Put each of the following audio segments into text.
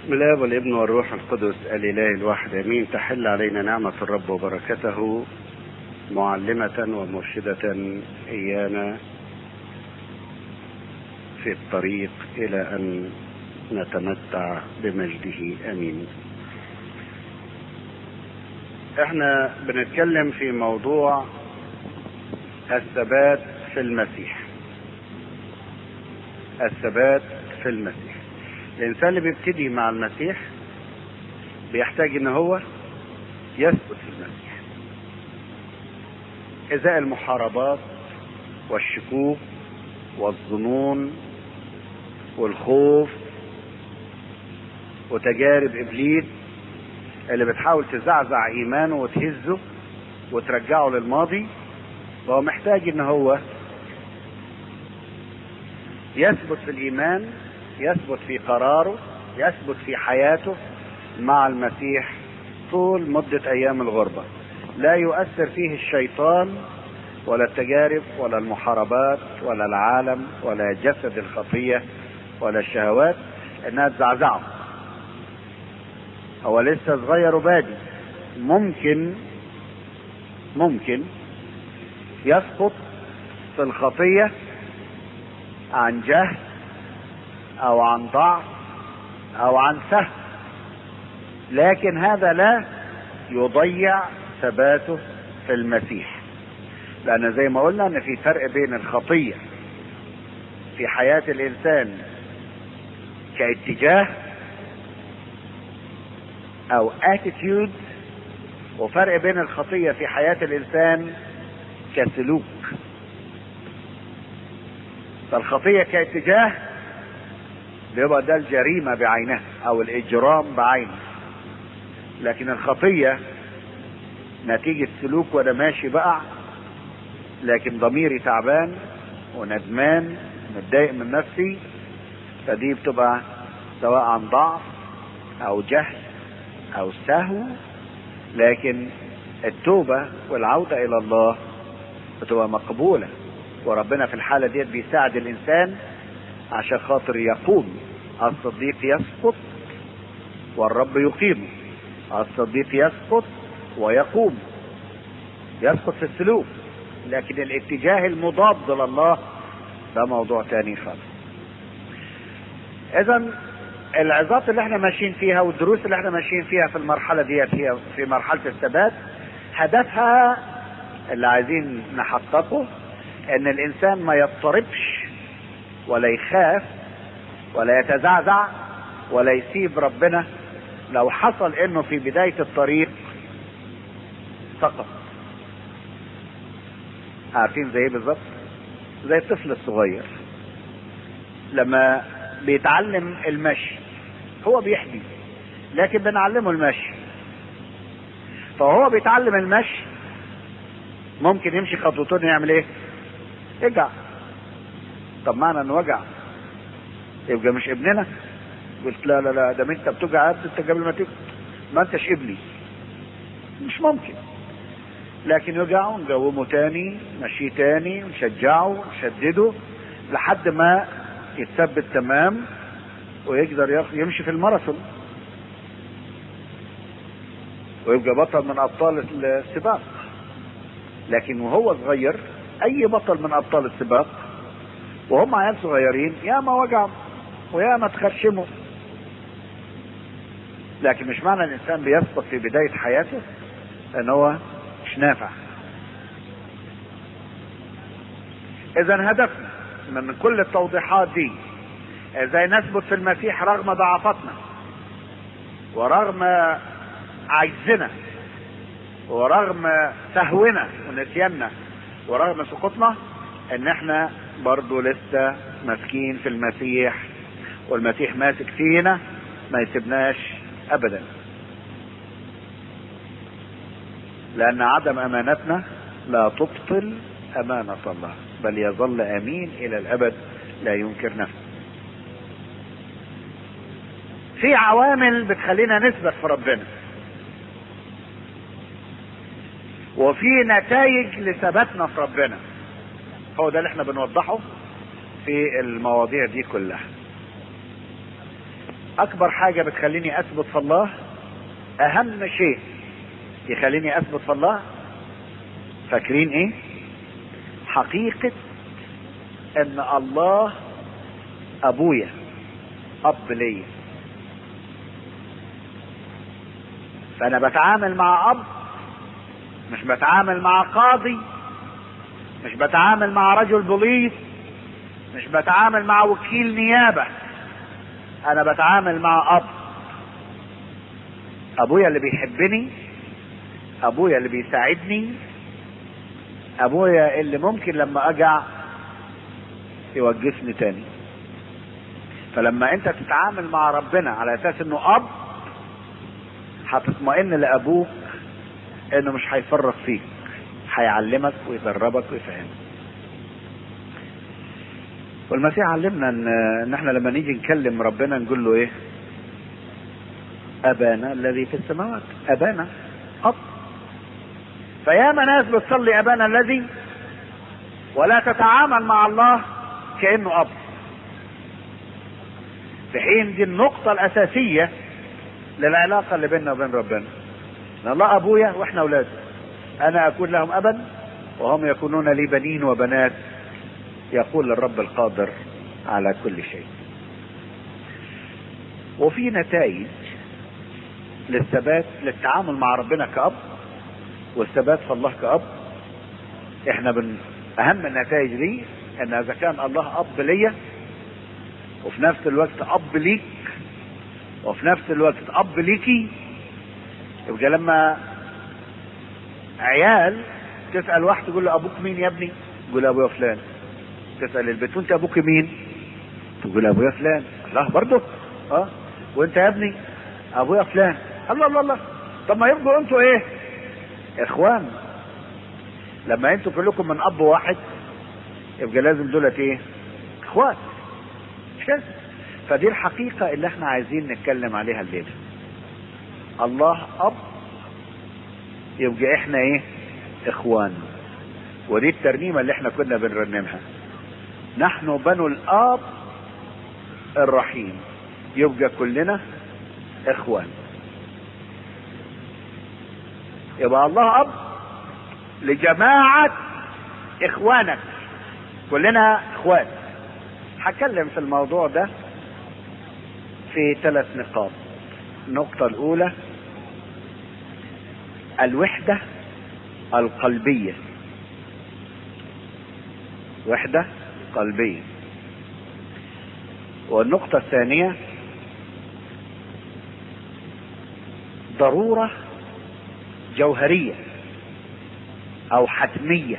بسم الله والابن والروح القدس الاله الواحد امين تحل علينا نعمه الرب وبركته معلمه ومرشده ايانا في الطريق الى ان نتمتع بمجده امين احنا بنتكلم في موضوع الثبات في المسيح الثبات في المسيح الانسان اللي بيبتدي مع المسيح بيحتاج ان هو يثبت في المسيح ازاء المحاربات والشكوك والظنون والخوف وتجارب ابليس اللي بتحاول تزعزع ايمانه وتهزه وترجعه للماضي فهو محتاج ان هو يثبت في الايمان يثبت في قراره يثبت في حياته مع المسيح طول مدة ايام الغربة لا يؤثر فيه الشيطان ولا التجارب ولا المحاربات ولا العالم ولا جسد الخطية ولا الشهوات انها تزعزعه هو لسه صغير وبادي ممكن ممكن يسقط في الخطية عن جهل او عن ضعف او عن سهو لكن هذا لا يضيع ثباته في المسيح لان زي ما قلنا ان في فرق بين الخطية في حياة الانسان كاتجاه او اتيتيود وفرق بين الخطية في حياة الانسان كسلوك فالخطية كاتجاه بيبقى ده الجريمة بعينها او الاجرام بعينه لكن الخطية نتيجة سلوك وانا ماشي بقع لكن ضميري تعبان وندمان متضايق من نفسي فدي بتبقى سواء عن ضعف او جهل او سهو لكن التوبة والعودة الى الله بتبقى مقبولة وربنا في الحالة ديت بيساعد الانسان عشان خاطر يقوم الصديق يسقط والرب يقيمه الصديق يسقط ويقوم يسقط في السلوك لكن الاتجاه المضاد لله ده موضوع تاني خالص اذا العظات اللي احنا ماشيين فيها والدروس اللي احنا ماشيين فيها في المرحلة ديت هي في مرحلة الثبات هدفها اللي عايزين نحققه ان الانسان ما يضطربش ولا يخاف ولا يتزعزع ولا يسيب ربنا لو حصل انه في بداية الطريق سقط عارفين زي ايه بالظبط زي الطفل الصغير لما بيتعلم المشي هو بيحبي لكن بنعلمه المشي فهو بيتعلم المشي ممكن يمشي خطوتين يعمل ايه يرجع طب معنى انه وجع يبقى مش ابننا قلت لا لا لا ده انت بتوجع انت قبل ما تيجي ما انتش ابني مش ممكن لكن يوجعه نقومه تاني نمشيه تاني نشجعه نشدده لحد ما يتثبت تمام ويقدر يمشي في الماراثون ويبقى بطل من ابطال السباق لكن وهو صغير اي بطل من ابطال السباق وهم عيال صغيرين يا ما وجعوا ويا ما تخرشموا لكن مش معنى الانسان بيسقط في بداية حياته ان هو مش نافع اذا هدفنا من كل التوضيحات دي ازاي نثبت في المسيح رغم ضعفاتنا ورغم عجزنا ورغم سهونا ونسياننا ورغم سقوطنا ان احنا برضو لسه ماسكين في المسيح والمسيح ماسك فينا ما يسيبناش ابدا لان عدم امانتنا لا تبطل امانة الله بل يظل امين الى الابد لا ينكر نفسه في عوامل بتخلينا نثبت في ربنا وفي نتائج لثباتنا في ربنا هو ده اللي احنا بنوضحه في المواضيع دي كلها اكبر حاجة بتخليني اثبت في الله اهم شيء يخليني اثبت في الله فاكرين ايه حقيقة ان الله ابويا اب ليا فانا بتعامل مع اب مش بتعامل مع قاضي مش بتعامل مع رجل بوليس مش بتعامل مع وكيل نيابة انا بتعامل مع اب ابويا اللي بيحبني ابويا اللي بيساعدني ابويا اللي ممكن لما اجع يوقفني تاني فلما انت تتعامل مع ربنا على اساس انه اب هتطمئن لابوك انه مش هيفرط فيك هيعلمك ويدربك ويفهمك والمسيح علمنا ان ان احنا لما نيجي نكلم ربنا نقول له ايه ابانا الذي في السماوات ابانا اب فياما ناس بتصلي ابانا الذي ولا تتعامل مع الله كانه اب في حين دي النقطة الأساسية للعلاقة اللي بيننا وبين ربنا. إن الله أبويا وإحنا أولاده. أنا أكون لهم أبا وهم يكونون لي بنين وبنات يقول الرب القادر على كل شيء. وفي نتائج للثبات للتعامل مع ربنا كأب والثبات في الله كأب. إحنا من أهم النتائج دي إن إذا كان الله أب ليا وفي نفس الوقت اب ليك وفي نفس الوقت اب ليكي يبقى لما عيال تسال واحد تقول له ابوك مين يا ابني؟ يقول ابويا فلان تسال البيت وانت ابوك مين؟ تقول ابويا فلان الله برضه اه وانت يا ابني ابويا فلان الله الله الله طب ما يبقوا انتوا ايه؟ اخوان لما انتوا كلكم من اب واحد يبقى لازم دولت ايه؟ اخوات مش كده فدي الحقيقة اللي احنا عايزين نتكلم عليها الليلة الله اب يبقى احنا ايه اخوان ودي الترنيمة اللي احنا كنا بنرنمها نحن بنو الاب الرحيم يبقى كلنا اخوان يبقى الله اب لجماعة اخوانك كلنا اخوان هتكلم في الموضوع ده في ثلاث نقاط النقطة الأولى الوحدة القلبية وحدة قلبية والنقطة الثانية ضرورة جوهرية أو حتمية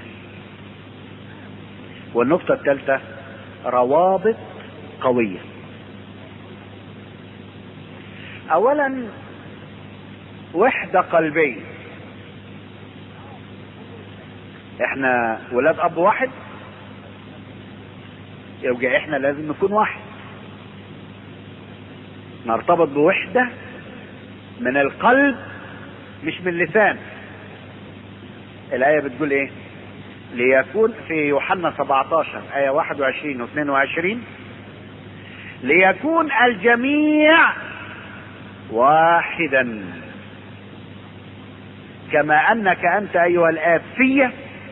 والنقطة الثالثة روابط قوية اولا وحدة قلبية احنا ولاد اب واحد يبقى احنا لازم نكون واحد نرتبط بوحدة من القلب مش من اللسان الآية بتقول ايه ليكون في يوحنا 17 آية 21 و 22 ليكون الجميع واحدا كما أنك أنت أيها الآب في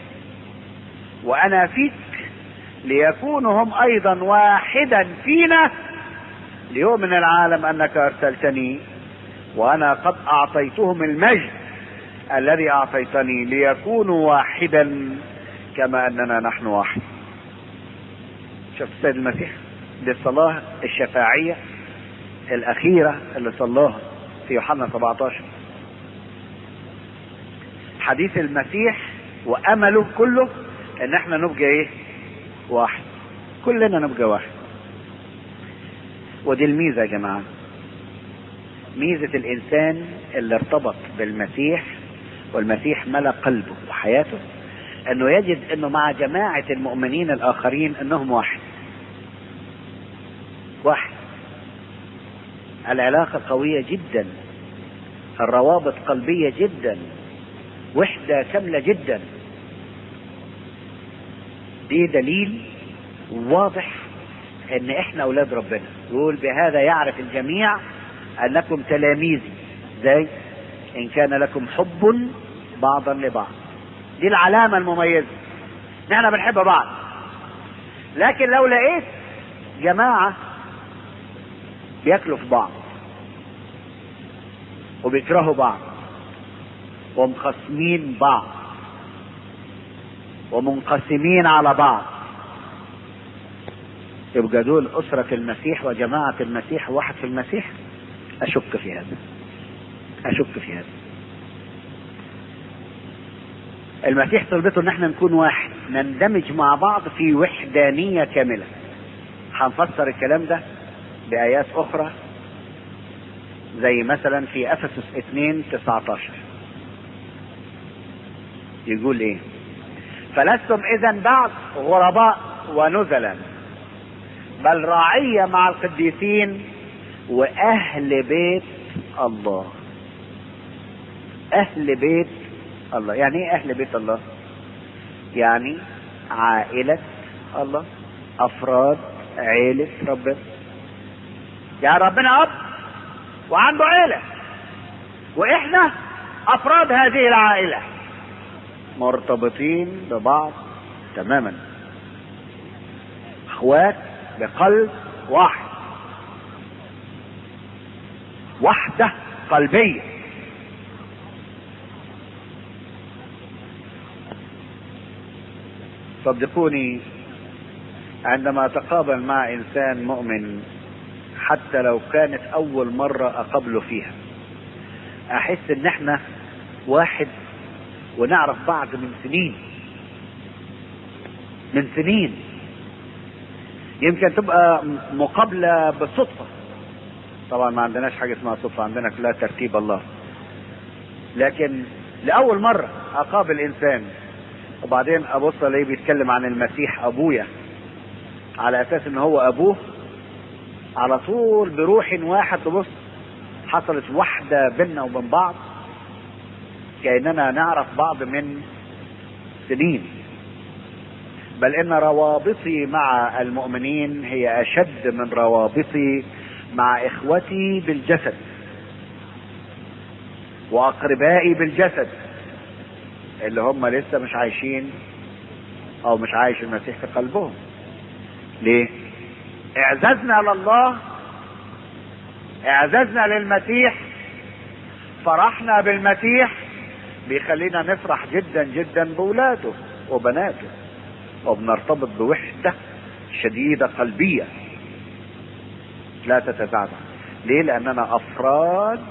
وأنا فيك ليكونوا هم أيضا واحدا فينا ليؤمن العالم أنك أرسلتني وأنا قد أعطيتهم المجد الذي أعطيتني ليكونوا واحدا كما اننا نحن واحد شوف السيد المسيح دي الصلاة الشفاعية الأخيرة اللي صلاها في يوحنا 17 حديث المسيح وأمله كله إن احنا نبقى إيه؟ واحد كلنا نبقى واحد ودي الميزة يا جماعة ميزة الإنسان اللي ارتبط بالمسيح والمسيح ملا قلبه وحياته انه يجد انه مع جماعة المؤمنين الاخرين انهم واحد واحد العلاقة قوية جدا الروابط قلبية جدا وحدة كاملة جدا دي دليل واضح ان احنا اولاد ربنا يقول بهذا يعرف الجميع انكم تلاميذي ازاي ان كان لكم حب بعضا لبعض دي العلامه المميزه نحن بنحب بعض لكن لو لقيت جماعه بياكلوا في بعض وبيكرهوا بعض ومخصمين بعض ومنقسمين على بعض يبقى دول أسرة المسيح وجماعة المسيح واحد في المسيح أشك في هذا أشك في هذا المسيح طلبته ان احنا نكون واحد نندمج مع بعض في وحدانية كاملة هنفسر الكلام ده بآيات أخرى زي مثلا في أفسس 2 19 يقول إيه فلستم إذا بعد غرباء ونزلا بل راعية مع القديسين وأهل بيت الله أهل بيت الله يعني إيه أهل بيت الله يعني عائلة الله أفراد عيلة ربنا يعني ربنا أب وعنده عيلة وإحنا أفراد هذه العائلة مرتبطين ببعض تماما اخوات بقلب واحد وحدة قلبية صدقوني عندما اتقابل مع انسان مؤمن حتى لو كانت اول مرة اقابله فيها احس ان احنا واحد ونعرف بعض من سنين من سنين يمكن تبقى مقابلة بالصدفة طبعا ما عندناش حاجة اسمها صدفة عندنا كلها ترتيب الله لكن لأول مرة أقابل إنسان وبعدين أبص ألاقيه بيتكلم عن المسيح أبويا على أساس إن هو أبوه على طول بروح واحد تبص حصلت وحدة بيننا وبين بعض كأننا نعرف بعض من سنين بل ان روابطي مع المؤمنين هي اشد من روابطي مع اخوتي بالجسد واقربائي بالجسد اللي هم لسه مش عايشين او مش عايش المسيح في قلبهم ليه اعزازنا لله اعزازنا للمسيح فرحنا بالمسيح بيخلينا نفرح جدا جدا بولاده وبناته وبنرتبط بوحدة شديدة قلبية لا تتزعزع ليه لأننا أفراد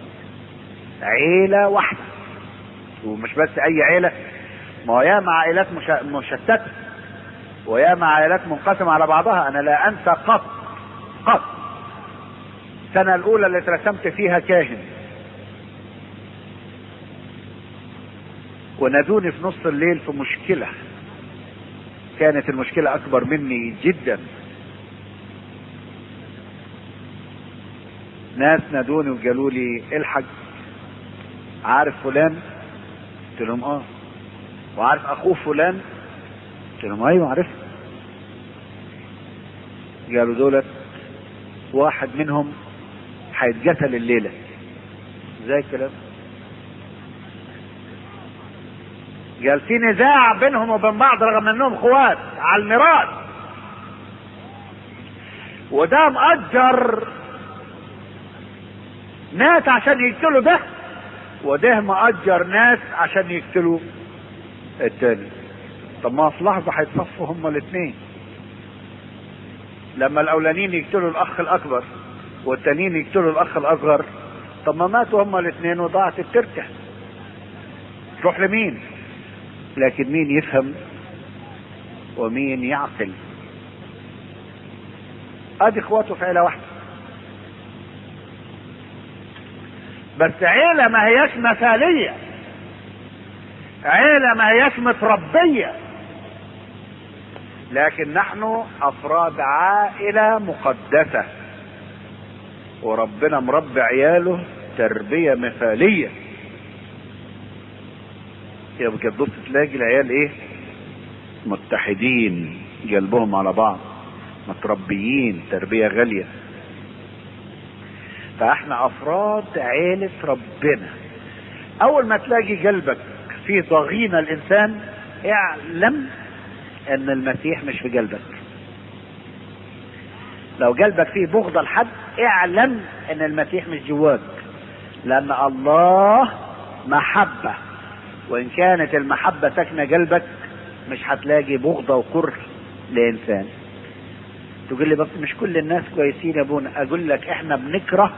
عيلة واحدة ومش بس أي عيلة ما هو ياما عائلات مشتتة وياما عائلات منقسمة على بعضها أنا لا أنسى قط قط السنة الأولى اللي اترسمت فيها كاهن ونادوني في نص الليل في مشكلة كانت المشكلة أكبر مني جدا ناس نادوني وقالوا لي الحق عارف فلان قلت لهم اه وعارف اخوه فلان قلت لهم ايوه عارف قالوا دولت واحد منهم هيتقتل الليله ازاي الكلام قال في نزاع بينهم وبين بعض رغم انهم اخوات على الميراث وده مأجر ناس عشان يقتلوا ده وده مأجر ناس عشان يقتلوا التاني طب ما في لحظة هيتصفوا هما الاثنين لما الاولانيين يقتلوا الاخ الاكبر والتانيين يقتلوا الاخ الاصغر طب ما ماتوا هما الاثنين وضاعت التركة تروح لمين لكن مين يفهم ومين يعقل ادي اخواته في عيله واحده بس عيله ما هياش مثاليه عيله ما هياش متربيه لكن نحن افراد عائله مقدسه وربنا مربي عياله تربيه مثاليه يبقى تبص تلاقي العيال ايه متحدين قلبهم على بعض متربيين تربيه غاليه فاحنا افراد عيلة ربنا اول ما تلاقي قلبك فيه ضغينة الانسان اعلم ان المسيح مش في قلبك لو قلبك فيه بغضة لحد اعلم ان المسيح مش جواك لان الله محبة وان كانت المحبة ساكنة قلبك مش هتلاقي بغضة وكره لانسان تقول لي بس مش كل الناس كويسين يا ابونا اقول لك احنا بنكره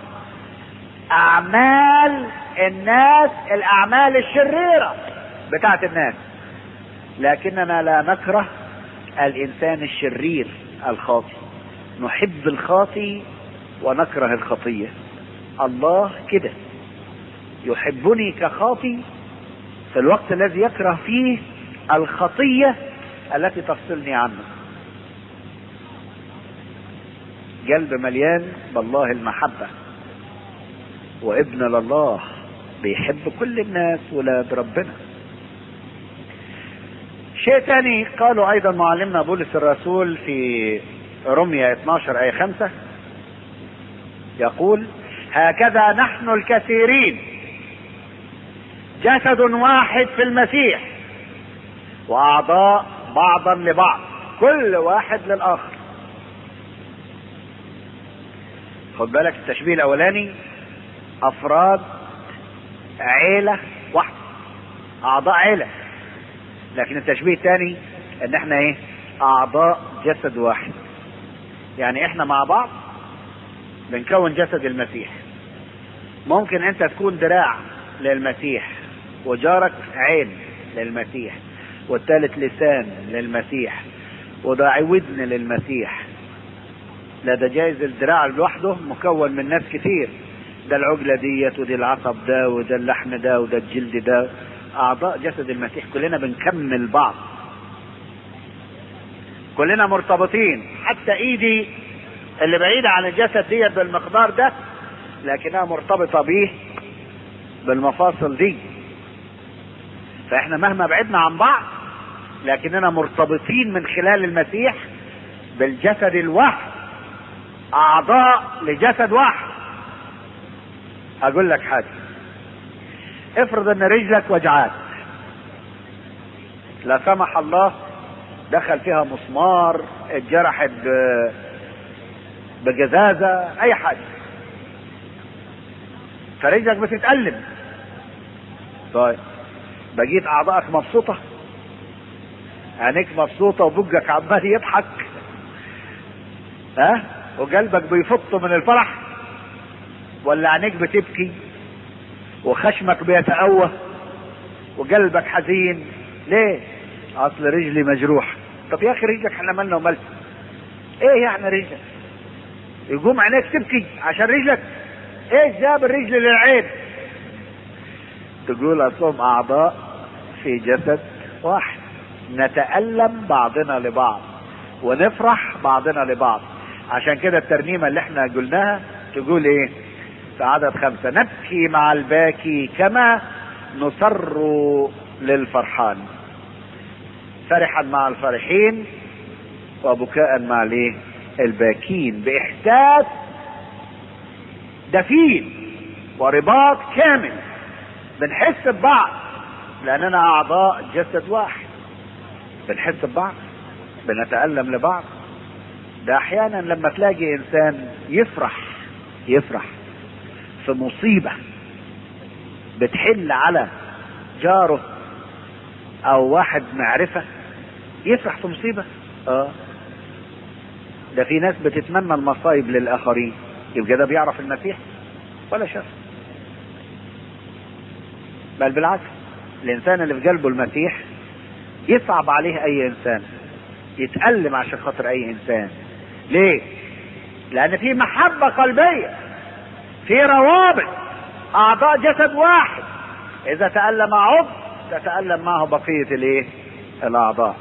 اعمال الناس الاعمال الشريرة بتاعت الناس لكننا لا نكره الانسان الشرير الخاطئ نحب الخاطئ ونكره الخطية الله كده يحبني كخاطئ في الوقت الذي يكره فيه الخطية التي تفصلني عنه قلب مليان بالله المحبة وابن لله بيحب كل الناس ولاد ربنا شيء تاني قالوا ايضا معلمنا بولس الرسول في رمية 12 اي 5 يقول هكذا نحن الكثيرين جسد واحد في المسيح واعضاء بعضا لبعض كل واحد للاخر خد بالك التشبيه الاولاني افراد عيلة واحدة اعضاء عيلة لكن التشبيه الثاني ان احنا ايه اعضاء جسد واحد يعني احنا مع بعض بنكون جسد المسيح ممكن انت تكون دراع للمسيح وجارك عين للمسيح والثالث لسان للمسيح وده ودن للمسيح لا ده جايز الدراع لوحده مكون من ناس كتير ده العجلة ديت ودي العصب ده وده اللحم ده وده الجلد ده أعضاء جسد المسيح كلنا بنكمل بعض كلنا مرتبطين حتى ايدي اللي بعيدة عن الجسد ديت بالمقدار ده لكنها مرتبطة بيه بالمفاصل دي فاحنا مهما بعدنا عن بعض لكننا مرتبطين من خلال المسيح بالجسد الواحد اعضاء لجسد واحد اقول لك حاجة افرض ان رجلك وجعات لا سمح الله دخل فيها مسمار اتجرحت بجزازة اي حاجة فرجلك بتتألم طيب بقيت اعضائك مبسوطة عينيك مبسوطة وبقك عمال يضحك ها وقلبك بيفط من الفرح ولا عينيك بتبكي وخشمك بيتأوه وقلبك حزين ليه اصل رجلي مجروح طب يا اخي رجلك احنا مالنا ومالك ايه يعني رجلك يقوم عينيك تبكي عشان رجلك ايه جاب الرجل للعين تقول اصلهم اعضاء في جسد واحد نتألم بعضنا لبعض ونفرح بعضنا لبعض عشان كده الترنيمة اللي احنا قلناها تقول ايه في عدد خمسة نبكي مع الباكي كما نسر للفرحان فرحا مع الفرحين وبكاء مع الايه الباكين باحساس دفين ورباط كامل بنحس ببعض لاننا اعضاء جسد واحد بنحس ببعض بنتألم لبعض ده احيانا لما تلاقي انسان يفرح يفرح في مصيبة بتحل على جاره او واحد معرفة يفرح في مصيبة اه ده في ناس بتتمنى المصايب للاخرين يبقى ده بيعرف المسيح ولا شاف بل بالعكس الانسان اللي في قلبه المسيح يصعب عليه اي انسان يتألم عشان خاطر اي انسان ليه لان في محبة قلبية في روابط اعضاء جسد واحد اذا تألم عضو تتألم معه بقية الايه الاعضاء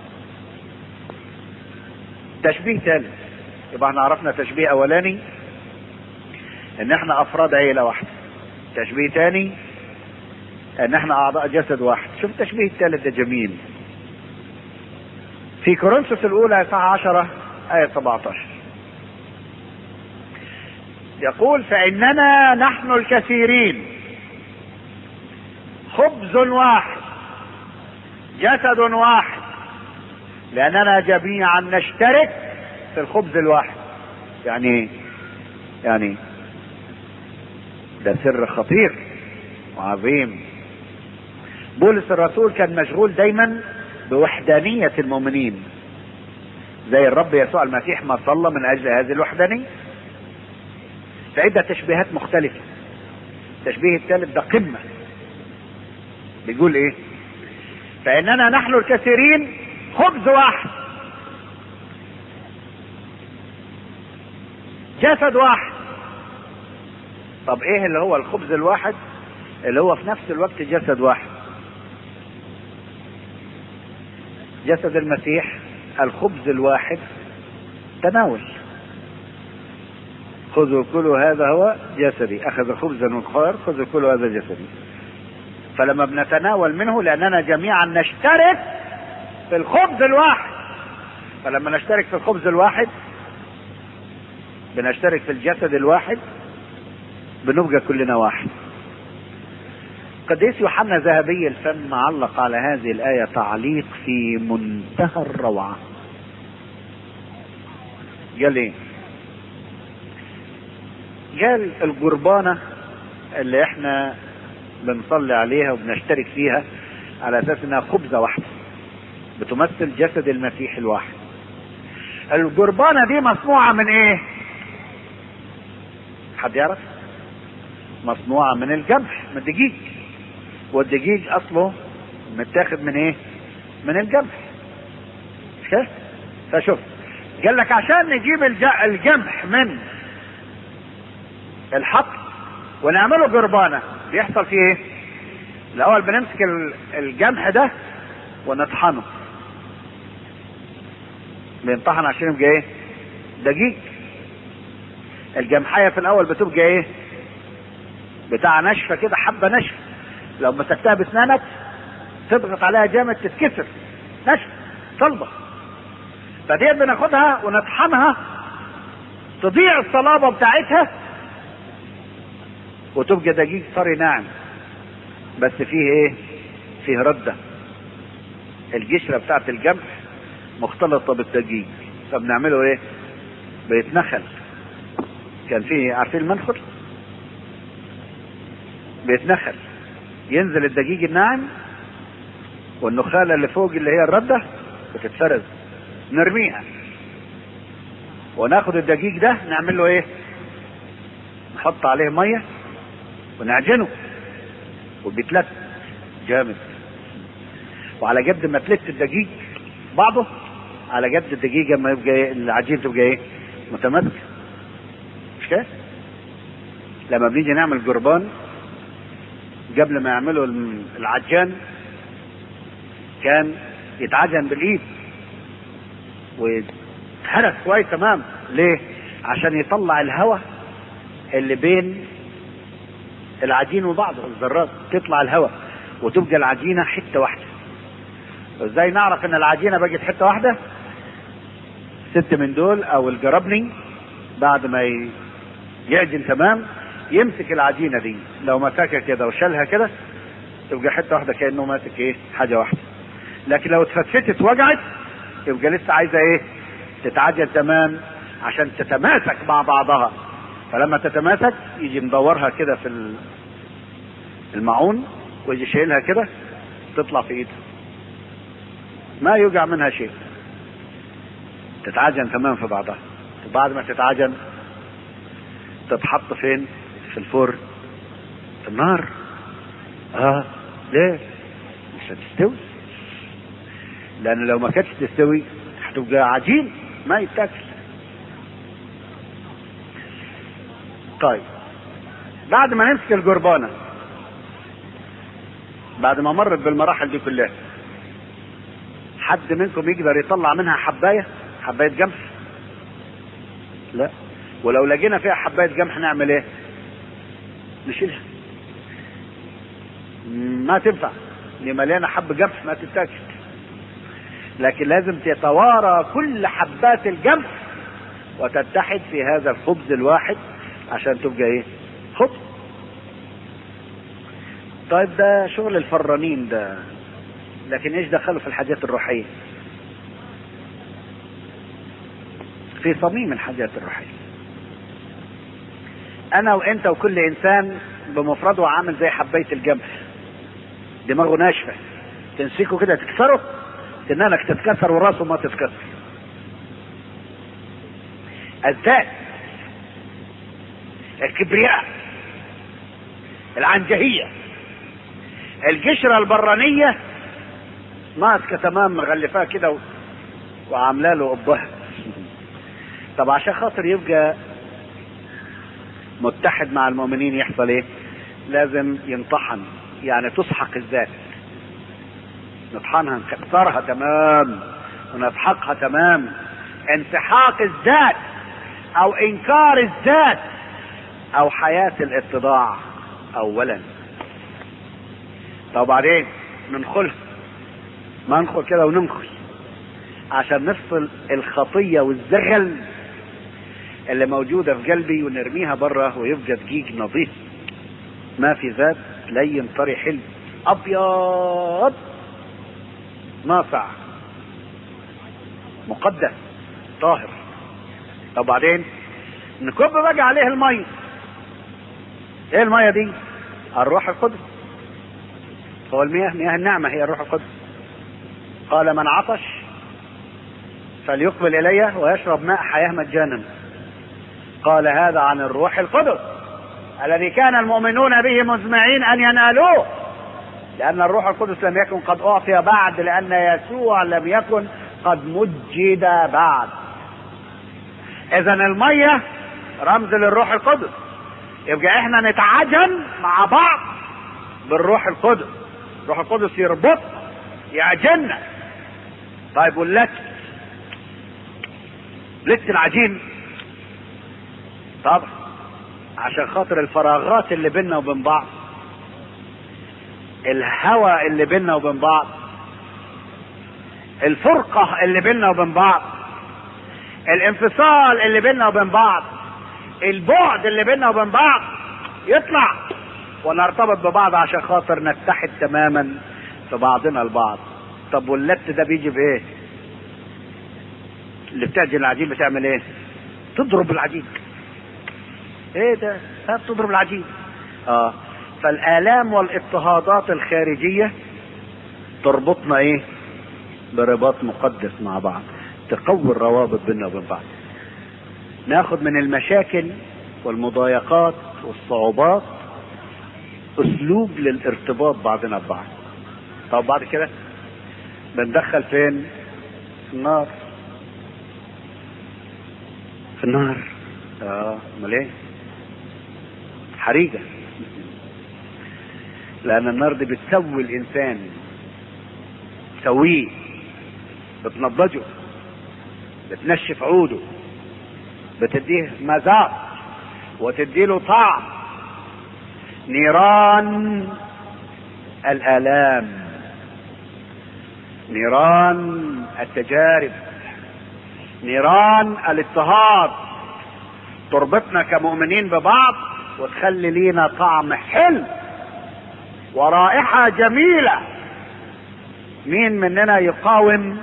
تشبيه ثالث يبقى احنا عرفنا تشبيه اولاني ان احنا افراد عيلة واحدة تشبيه ثاني ان احنا اعضاء جسد واحد شوف التشبيه الثالث ده جميل في كورنثوس الاولى اصحاح 10 ايه 17 يقول فإننا نحن الكثيرين خبز واحد جسد واحد لأننا جميعا نشترك في الخبز الواحد يعني يعني ده سر خطير وعظيم بولس الرسول كان مشغول دايما بوحدانية المؤمنين زي الرب يسوع المسيح ما صلى من أجل هذه الوحدانية في عدة تشبيهات مختلفة التشبيه الثالث ده قمة بيقول ايه فإننا نحن الكثيرين خبز واحد جسد واحد طب ايه اللي هو الخبز الواحد اللي هو في نفس الوقت جسد واحد جسد المسيح الخبز الواحد تناول خذوا كلوا هذا هو جسدي اخذ خبزا وقال خذوا كلوا هذا جسدي فلما بنتناول منه لاننا جميعا نشترك في الخبز الواحد فلما نشترك في الخبز الواحد بنشترك في الجسد الواحد بنبقى كلنا واحد قديس يوحنا ذهبي الفم علق على هذه الآية تعليق في منتهى الروعة قال ايه قال القربانة اللي احنا بنصلي عليها وبنشترك فيها على اساس انها خبزة واحدة بتمثل جسد المسيح الواحد القربانة دي مصنوعة من ايه حد يعرف مصنوعة من الجمح من الدقيق والدقيق اصله متاخد من ايه من الجمح شايف فشوف قال لك عشان نجيب الج- الجمح من الحقل ونعمله قربانه بيحصل فيه ايه الاول بنمسك ال- الجمح ده ونطحنه بينطحن عشان يبقى ايه دقيق الجمحية في الاول بتبقى ايه بتاع ناشفة كده حبة ناشفة لو مسكتها باسنانك تضغط عليها جامد تتكسر ناشفة صلبة فديت بناخدها ونطحنها تضيع الصلابة بتاعتها وتبقى دقيق طري ناعم بس فيه ايه فيه ردة القشرة بتاعت الجمح مختلطة بالدقيق فبنعمله ايه بيتنخل كان فيه عارفين المنخل بيتنخل ينزل الدقيق الناعم والنخالة اللي فوق اللي هي الردة بتتفرز نرميها وناخد الدقيق ده نعمل له ايه نحط عليه ميه ونعجنه وبيتلت جامد وعلى قد ما تلت الدقيق بعضه على قد الدقيق اما يبقى إيه العجين تبقى ايه متماسكه مش كده لما بنيجي نعمل قربان قبل ما يعملوا العجان كان يتعجن بالايد ويتهرس كويس تمام ليه عشان يطلع الهواء اللي بين العجين وبعضه الذرات تطلع الهواء وتبقى العجينه حته واحده ازاي نعرف ان العجينه بقت حته واحده ست من دول او الجربني بعد ما ي- يعجن تمام يمسك العجينه دي لو مسكها كده وشالها كده تبقى حته واحده كانه ماسك ايه حاجه واحده لكن لو اتفتفتت وجعت يبقى لسه عايزه ايه تتعجن تمام عشان تتماسك مع بعضها فلما تتماسك يجي مدورها كده في ال- المعون ويجي شايلها كده تطلع في ايده ما يوجع منها شيء تتعجن تمام في بعضها وبعد ما تتعجن تتحط فين في الفرن في النار اه ليه مش هتستوي لان لو ما كانتش تستوي هتبقى عجين ما يتاكل طيب بعد ما نمسك الجربانه بعد ما مرت بالمراحل دي كلها حد منكم يقدر يطلع منها حبايه حبايه جمح لا ولو لقينا فيها حبايه جمح نعمل ايه نشيلها ما تنفع دي مليانه حب جمح ما تتاكل لكن لازم تتوارى كل حبات الجمح وتتحد في هذا الخبز الواحد عشان تبقى ايه خط طيب ده شغل الفرانين ده لكن ايش دخله في الحاجات الروحيه في صميم الحاجات الروحيه انا وانت وكل انسان بمفرده عامل زي حبايه الجمح دماغه ناشفه تمسكه كده تكسره سنانك تتكسر وراسه ما تتكسر الذات الكبرياء العنجهية القشرة البرانية ماسكة تمام مغلفاه كده و... وعامله له قبها طب عشان خاطر يبقى متحد مع المؤمنين يحصل ايه لازم ينطحن يعني تسحق الذات نطحنها نكسرها تمام ونسحقها تمام انسحاق الذات او انكار الذات او حياة الاتضاع اولا طب بعدين ندخل ما ندخل كده وننخل عشان نفصل الخطية والزغل اللي موجودة في قلبي ونرميها بره ويبقى دقيق نظيف ما في ذات لين طري حلو ابيض ناصع مقدس طاهر طب بعدين نكب بقى عليه الميه ايه الميه دي الروح القدس هو المياه مياه النعمه هي الروح القدس قال من عطش فليقبل الي ويشرب ماء حياه مجانا قال هذا عن الروح القدس الذي كان المؤمنون به مزمعين ان ينالوه لان الروح القدس لم يكن قد اعطي بعد لان يسوع لم يكن قد مجد بعد اذا الميه رمز للروح القدس يبقى احنا نتعجن مع بعض بالروح القدس الروح القدس يربط يعجننا طيب واللت لت العجين طبعا عشان خاطر الفراغات اللي بيننا وبين بعض الهوى اللي بيننا وبين بعض الفرقة اللي بيننا وبين بعض الانفصال اللي بيننا وبين بعض البعد اللي بيننا وبين بعض يطلع ونرتبط ببعض عشان خاطر نتحد تماما في بعضنا البعض طب واللت ده بيجي بايه اللي بتعجن العجين بتعمل ايه تضرب العجين ايه ده ها بتضرب العجين اه فالالام والاضطهادات الخارجيه تربطنا ايه برباط مقدس مع بعض تقوي الروابط بيننا وبين بعض ناخد من المشاكل والمضايقات والصعوبات اسلوب للارتباط بعضنا ببعض طب بعد كده بندخل فين في النار في النار اه امال ايه حريقه لان النار دي بتسوي الانسان تسويه بتنضجه بتنشف عوده بتديه مذاق وتديله طعم نيران الآلام نيران التجارب نيران الاضطهاد تربطنا كمؤمنين ببعض وتخلي لينا طعم حلو ورائحة جميلة مين مننا يقاوم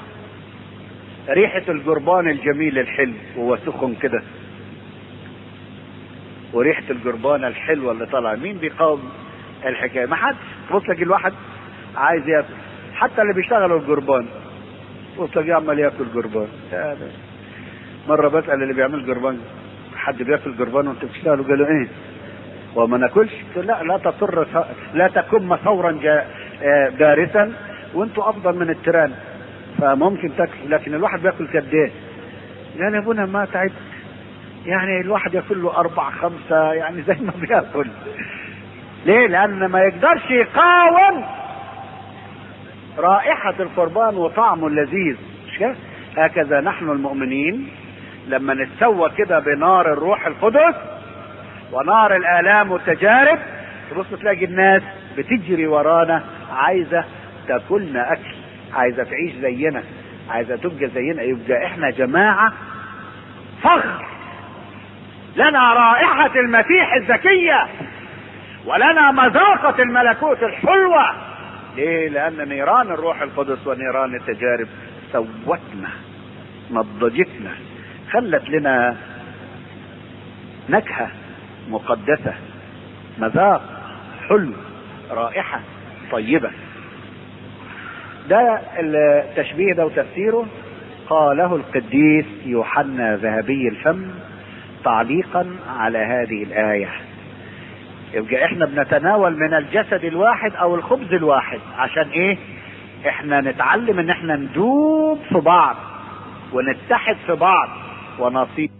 ريحة الجربان الجميل الحلو وهو سخن كده وريحة الجربانة الحلوة اللي طالعة مين بيقاوم الحكاية ما حد تبص تلاقي الواحد عايز ياكل حتى اللي بيشتغلوا الجربان تبص تلاقيه عمال ياكل جربان مرة بسأل اللي بيعمل جربان حد بياكل جربان وانت بتشتغلوا قالوا ايه وما ناكلش لا لا تطر لا تكن ثورا دارسا وانتوا افضل من التيران فممكن تاكل لكن الواحد بياكل قد ايه؟ يعني ابونا ما تعبت يعني الواحد ياكل له اربع خمسه يعني زي ما بياكل ليه؟ لان ما يقدرش يقاوم رائحة القربان وطعمه اللذيذ مش كده؟ هكذا نحن المؤمنين لما نتسوى كده بنار الروح القدس ونار الآلام والتجارب تبص تلاقي الناس بتجري ورانا عايزة تاكلنا أكل عايزة تعيش زينا عايزة تبقى زينا يبقى احنا جماعة فخر لنا رائحة المسيح الزكية ولنا مذاقة الملكوت الحلوة ليه لان نيران الروح القدس ونيران التجارب سوتنا نضجتنا خلت لنا نكهة مقدسة مذاق حلو رائحة طيبة ده التشبيه ده وتفسيره قاله القديس يوحنا ذهبي الفم تعليقا على هذه الآية يبقى احنا بنتناول من الجسد الواحد او الخبز الواحد عشان ايه احنا نتعلم ان احنا ندوب في بعض ونتحد في بعض ونصيب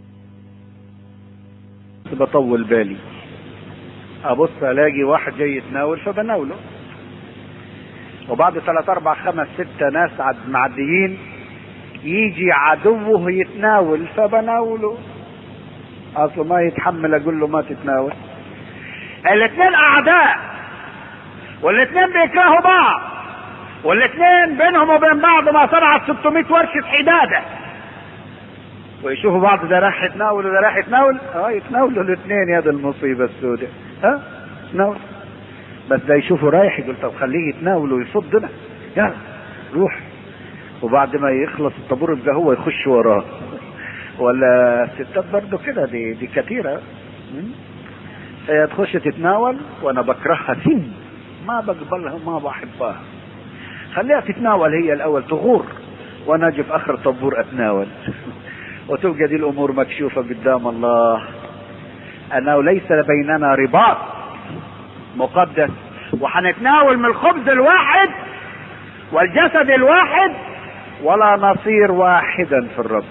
بطول بالي ابص الاقي واحد جاي يتناول فبناوله وبعد ثلاث اربع خمس ستة ناس معديين يجي عدوه يتناول فبناوله اصله ما يتحمل اقول له ما تتناول الاثنين اعداء والاثنين بيكرهوا بعض والاثنين بينهم وبين بعض ما صنعت 600 ورشة حدادة ويشوفوا بعض ده راح يتناول وده راح يتناول اه يتناولوا الاثنين يا دي المصيبة السوداء ها يتناول بس ده يشوفه رايح يقول طب خليه يتناول ويصدنا يلا روح وبعد ما يخلص الطابور يبقى هو يخش وراه ولا الستات برضه كده دي دي كثيرة هي تخش تتناول وانا بكرهها سن ما بقبلها ما بحبها خليها تتناول هي الاول تغور وانا اجي في اخر الطابور اتناول وتبقى دي الامور مكشوفه قدام الله انه ليس بيننا رباط مقدس وحنتناول من الخبز الواحد والجسد الواحد ولا نصير واحدا في الرب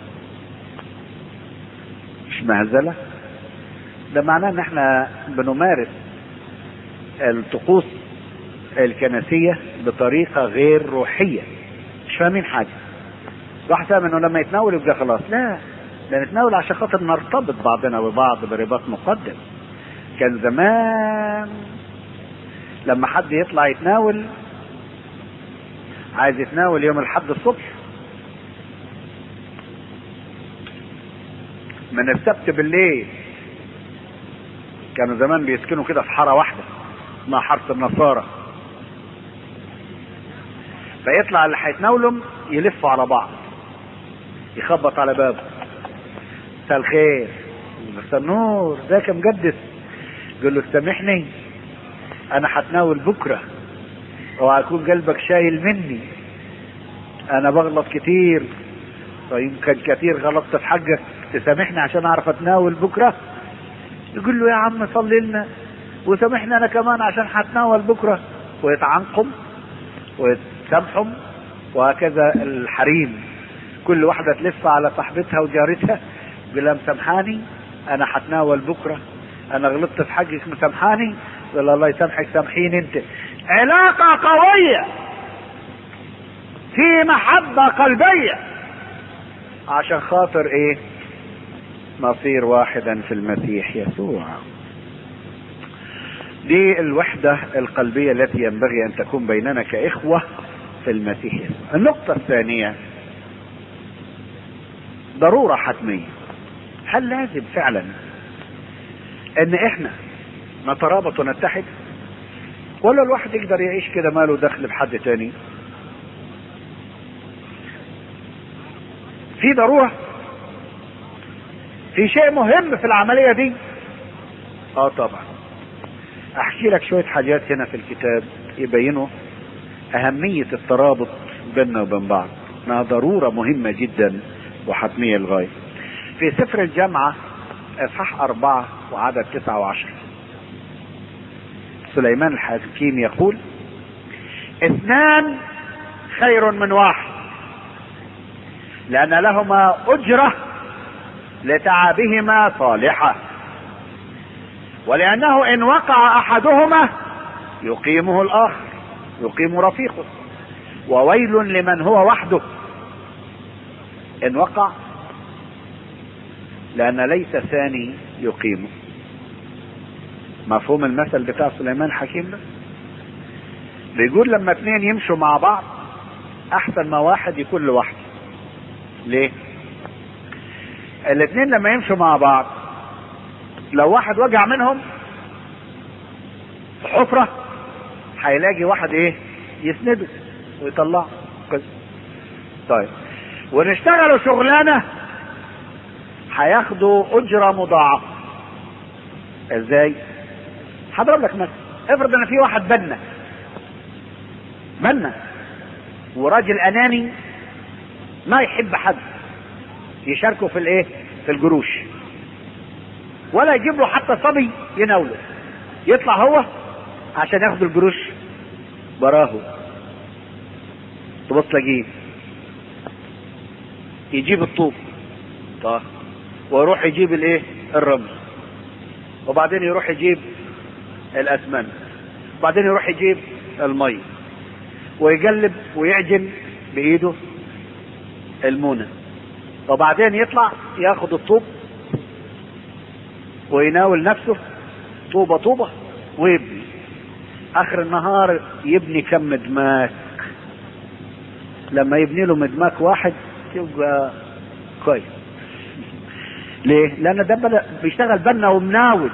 مش مهزله ده معناه ان احنا بنمارس الطقوس الكنسية بطريقة غير روحية مش فاهمين حاجة واحد فاهم انه لما يتناول يبقى خلاص لا ده نتناول عشان خاطر نرتبط بعضنا ببعض برباط مقدس كان زمان لما حد يطلع يتناول عايز يتناول يوم الحد الصبح من السبت بالليل كانوا زمان بيسكنوا كده في حاره واحده اسمها حاره النصارى فيطلع اللي هيتناولهم يلفوا على بعض يخبط على بابه مساء الخير مساء النور ازيك يا مجدس يقول له سامحني انا هتناول بكره اوعى يكون قلبك شايل مني انا بغلط كتير فيمكن كتير غلطت في حقك تسامحني عشان اعرف اتناول بكره يقول له يا عم صلي لنا وسامحني انا كمان عشان هتناول بكره ويتعنقم ويتسامحهم وهكذا الحريم كل واحده تلف على صاحبتها وجارتها يقول لها مسامحاني انا هتناول بكره انا غلطت في حقك مسامحاني يقول الله يسامحك سامحيني انت علاقه قويه في محبه قلبيه عشان خاطر ايه نصير واحدا في المسيح يسوع دي الوحدة القلبية التي ينبغي أن تكون بيننا كإخوة في المسيح يسوع النقطة الثانية ضرورة حتمية هل لازم فعلا ان احنا نترابط ونتحد ولا الواحد يقدر يعيش كده ماله دخل بحد تاني في ضرورة في شيء مهم في العملية دي اه طبعا احكي لك شوية حاجات هنا في الكتاب يبينوا اهمية الترابط بيننا وبين بعض انها ضرورة مهمة جدا وحتمية للغاية في سفر الجامعة اصحاح اربعة وعدد تسعة وعشرة سليمان الحكيم يقول اثنان خير من واحد لان لهما اجره لتعبهما صالحة ولأنه إن وقع أحدهما يقيمه الآخر يقيم رفيقه وويل لمن هو وحده إن وقع لأن ليس ثاني يقيمه مفهوم المثل بتاع سليمان الحكيم ده بيقول لما اتنين يمشوا مع بعض احسن ما واحد يكون لوحده ليه الاثنين لما يمشوا مع بعض لو واحد وجع منهم في حفرة هيلاقي واحد ايه يسنده ويطلعه كده طيب ونشتغلوا شغلانة هياخدوا أجرة مضاعفة ازاي؟ هضرب لك مثل افرض ان في واحد بنا بنا وراجل اناني ما يحب حد يشاركه في الايه في الجروش ولا يجيب له حتى صبي يناوله يطلع هو عشان ياخد الجروش براه تبص تلاقيه يجيب الطوب طيب ويروح يجيب الايه الرمل وبعدين يروح يجيب الاسمنت وبعدين يروح يجيب المي ويقلب ويعجن بايده المونه وبعدين يطلع ياخد الطوب ويناول نفسه طوبه طوبه ويبني اخر النهار يبني كم مدماك لما يبني له مدماك واحد يبقى كويس ليه؟ لأن ده بدأ بيشتغل بنا ومناول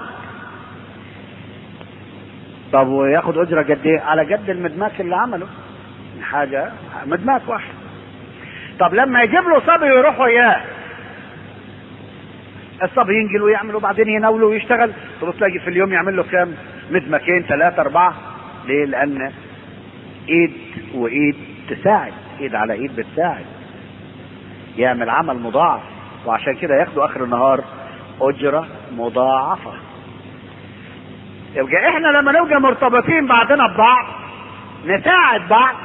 طب وياخد أجرة قد إيه؟ على قد المدماك اللي عمله حاجة مدماك واحد طب لما يجيب له صبي ويروح وياه الصبي ينقل ويعمل وبعدين يناوله ويشتغل تبص تلاقي في اليوم يعمل له كام؟ مدمكين ثلاثة أربعة ليه؟ لأن إيد وإيد تساعد إيد على إيد بتساعد يعمل عمل مضاعف وعشان كده ياخدوا اخر النهار اجره مضاعفه يبقى احنا لما نبقى مرتبطين بعضنا ببعض نساعد بعض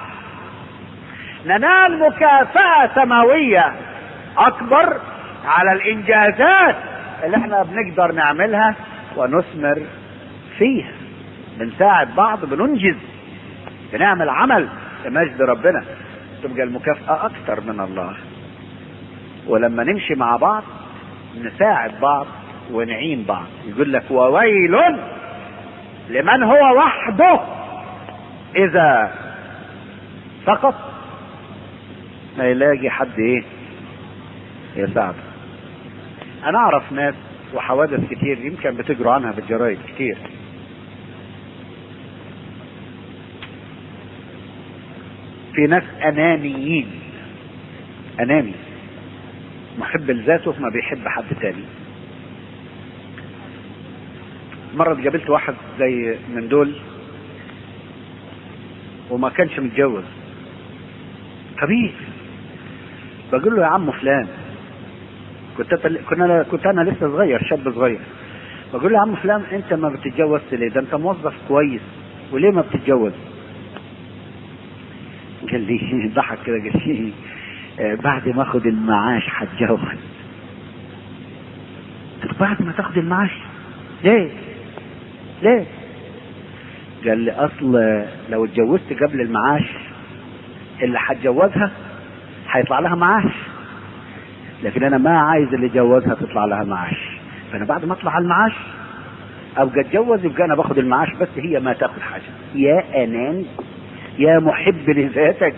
ننال مكافأة سماوية أكبر على الإنجازات اللي احنا بنقدر نعملها ونثمر فيها بنساعد بعض بننجز بنعمل عمل لمجد ربنا تبقى المكافأة أكتر من الله ولما نمشي مع بعض نساعد بعض ونعين بعض يقول لك وويل لمن هو وحده اذا سقط ما يلاقي حد ايه يساعده انا اعرف ناس وحوادث كتير يمكن بتجروا عنها في الجرايد كتير في ناس انانيين اناني محب لذاته ما بيحب حد تاني مرة قابلت واحد زي من دول وما كانش متجوز خبيث بقول له يا عم فلان كنت كنا كنت انا لسه صغير شاب صغير بقول له يا عم فلان انت ما بتتجوزش ليه ده انت موظف كويس وليه ما بتتجوز قال لي ضحك كده قال لي بعد ما اخد المعاش هتجوز قلت بعد ما تاخد المعاش ليه ليه قال لي اصل لو اتجوزت قبل المعاش اللي هتجوزها هيطلع لها معاش لكن انا ما عايز اللي جوزها تطلع لها معاش فانا بعد ما اطلع على المعاش ابقى اتجوز يبقى انا باخد المعاش بس هي ما تاخد حاجه يا اناني يا محب لذاتك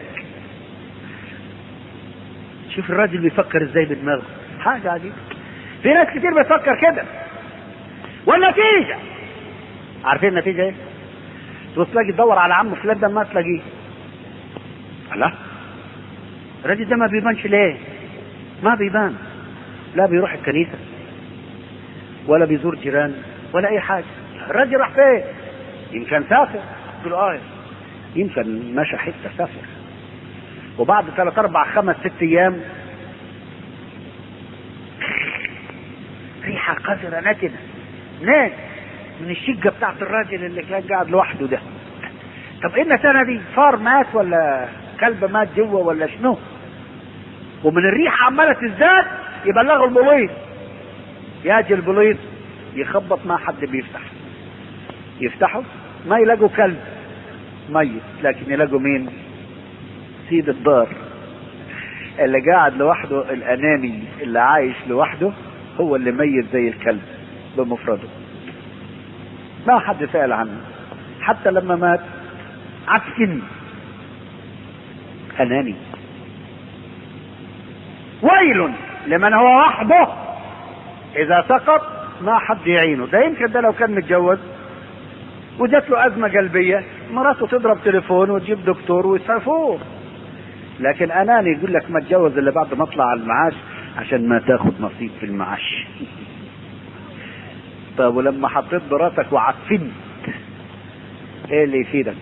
شوف الراجل بيفكر ازاي بدماغه حاجة عجيبة في ناس كتير بتفكر كده والنتيجة عارفين النتيجة ايه؟ تبص تلاقي تدور على عم فلان ده ما تلاقيه لا الراجل ده ما بيبانش ليه؟ ما بيبان لا بيروح الكنيسة ولا بيزور جيران ولا أي حاجة الراجل راح فين؟ يمكن سافر تقول اه يمكن مشى حتة سافر وبعد ثلاث اربع خمس ست ايام ريحة قذرة نتنة ناس من الشقة بتاعت الراجل اللي كان قاعد لوحده ده طب ايه النتانة دي فار مات ولا كلب مات جوه ولا شنو ومن الريحة عمالة تزداد يبلغوا البوليس يجي البوليس يخبط ما حد بيفتح يفتحوا ما يلاقوا كلب ميت لكن يلاقوا مين سيد الدار اللي قاعد لوحده الاناني اللي عايش لوحده هو اللي ميت زي الكلب بمفرده ما حد سأل عنه حتى لما مات عفن اناني ويل لمن هو وحده اذا سقط ما حد يعينه ده يمكن ده لو كان متجوز وجات له ازمه قلبيه مراته تضرب تليفون وتجيب دكتور ويصرفوه لكن اناني يقول لك ما اتجوز الا بعد ما اطلع على المعاش عشان ما تاخد نصيب في المعاش طب ولما حطيت براتك وعفنت ايه اللي يفيدك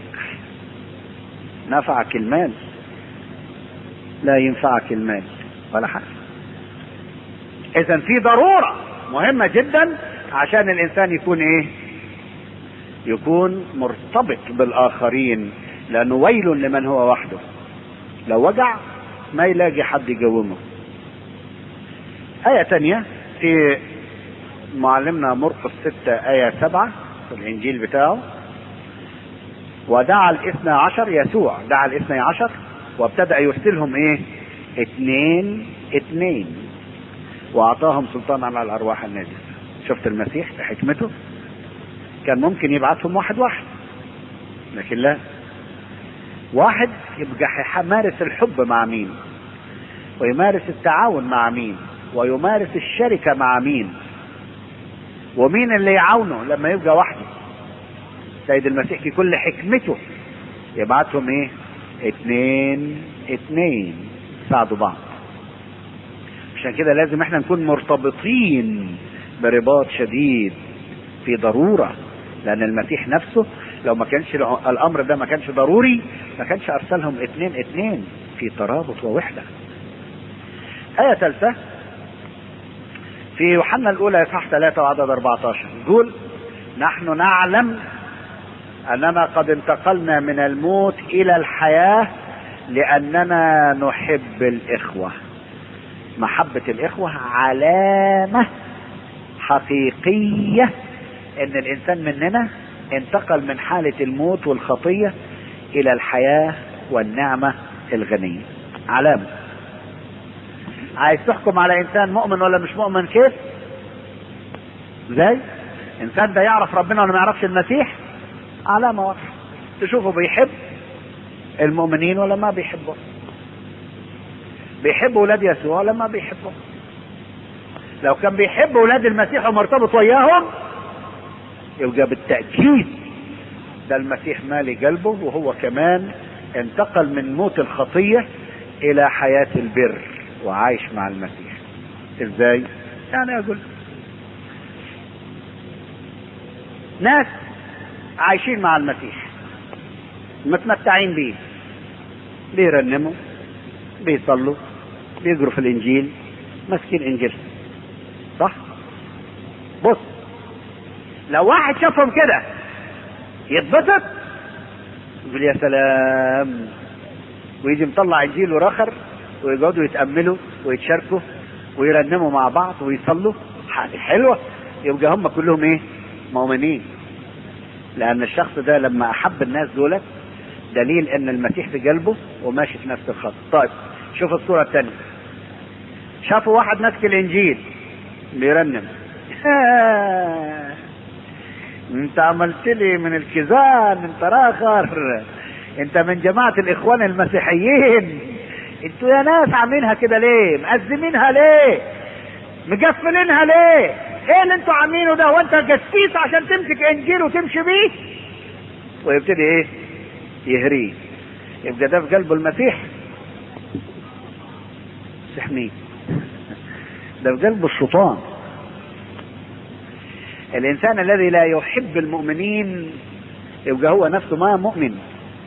نفعك المال لا ينفعك المال ولا حاجه اذا في ضروره مهمه جدا عشان الانسان يكون ايه يكون مرتبط بالاخرين لانه ويل لمن هو وحده لو وجع ما يلاقي حد يقومه آية تانية في معلمنا مرقس ستة آية سبعة في الإنجيل بتاعه ودعا الاثنى عشر يسوع دعا الاثنى عشر وابتدأ يرسلهم ايه اثنين اثنين واعطاهم سلطان على الارواح النجسة شفت المسيح بحكمته كان ممكن يبعثهم واحد واحد لكن لا واحد يبقى يمارس الحب مع مين ويمارس التعاون مع مين ويمارس الشركة مع مين ومين اللي يعاونه لما يبقى وحده سيد المسيح في كل حكمته يبعتهم ايه اتنين اتنين ساعدوا بعض عشان كده لازم احنا نكون مرتبطين برباط شديد في ضرورة لأن المسيح نفسه لو ما كانش الأمر ده ما كانش ضروري ما كانش أرسلهم اتنين اتنين في ترابط ووحدة آية ثالثة في يوحنا الأولى إصحاح 3 وعدد 14 يقول نحن نعلم أننا قد انتقلنا من الموت إلى الحياة لأننا نحب الإخوة محبة الإخوة علامة حقيقية إن الإنسان مننا انتقل من حالة الموت والخطية إلى الحياة والنعمة الغنية علامة عايز تحكم على إنسان مؤمن ولا مش مؤمن كيف؟ ازاي؟ إنسان ده يعرف ربنا ولا ما يعرفش المسيح؟ علامة واضحة تشوفه بيحب المؤمنين ولا ما بيحبهم بيحب ولاد يسوع ولا ما بيحبهم لو كان بيحب ولاد المسيح ومرتبط وياهم يبقى بالتأكيد ده المسيح مالي قلبه وهو كمان انتقل من موت الخطية إلى حياة البر وعايش مع المسيح ازاي؟ يعني أقول ناس عايشين مع المسيح متمتعين بيه بيرنموا بيصلوا بيقروا في الانجيل ماسكين انجيل صح بص لو واحد شافهم كده يتبسط يقول يا سلام ويجي مطلع انجيل وراخر ويقعدوا يتاملوا ويتشاركوا ويرنموا مع بعض ويصلوا حاجه حلوه يبقى هم كلهم ايه مؤمنين لان الشخص ده لما احب الناس دولت دليل ان المسيح في قلبه وماشي في نفس الخط طيب شوف الصورة الثانية شافوا واحد ماسك الانجيل بيرنم انت عملت لي من الكيزان انت راخر انت من جماعة الاخوان المسيحيين انتوا يا ناس عاملينها كده ليه مقزمينها ليه مقفلينها ليه ايه اللي انتوا عاملينه ده وانت جسيس عشان تمسك انجيل وتمشي بيه ويبتدي ايه يهريه يبقى ده في قلبه المسيح مسيح مين ده في قلبه الشيطان الانسان الذي لا يحب المؤمنين يبقى هو نفسه ما مؤمن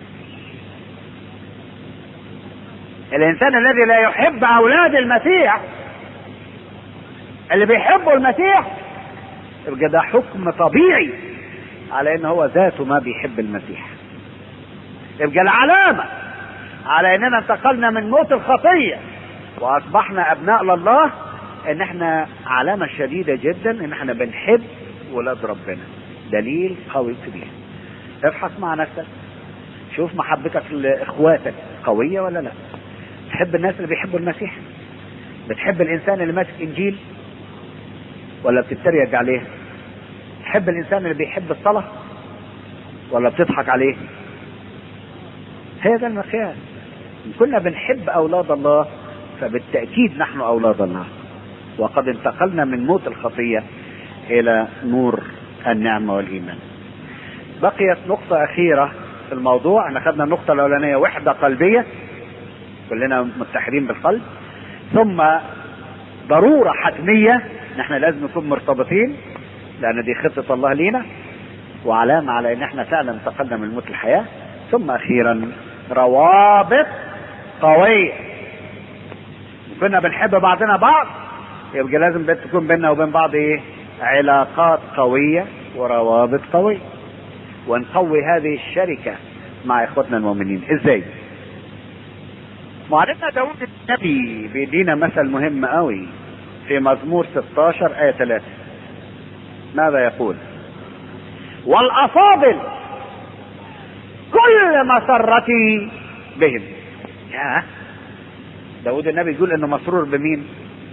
الانسان الذي لا يحب اولاد المسيح اللي بيحبوا المسيح يبقى ده حكم طبيعي على ان هو ذاته ما بيحب المسيح يبقى العلامة على اننا انتقلنا من موت الخطية واصبحنا ابناء لله ان احنا علامة شديدة جدا ان احنا بنحب ولاد ربنا دليل قوي كبير ابحث مع نفسك شوف محبتك لاخواتك قوية ولا لا تحب الناس اللي بيحبوا المسيح بتحب الانسان اللي ماسك انجيل ولا بتتريق عليه تحب الانسان اللي بيحب الصلاة ولا بتضحك عليه هذا المقياس إن كنا بنحب أولاد الله فبالتأكيد نحن أولاد الله وقد انتقلنا من موت الخطية الى نور النعمة والايمان بقيت نقطة اخيرة في الموضوع احنا خدنا النقطة الاولانية وحدة قلبية كلنا متحدين بالقلب ثم ضرورة حتمية نحن لازم نكون مرتبطين لان دي خطة الله لينا وعلامة على ان احنا فعلا انتقلنا من موت الحياة ثم اخيرا روابط قوية كنا بنحب بعضنا بعض يبقى لازم تكون بيننا وبين بعض ايه علاقات قوية وروابط قوية ونقوي هذه الشركة مع اخوتنا المؤمنين ازاي معلمنا داود النبي بيدينا مثل مهم قوي في مزمور 16 آية 3 ماذا يقول والأفاضل كل مسرتي بهم يا داود النبي يقول انه مسرور بمين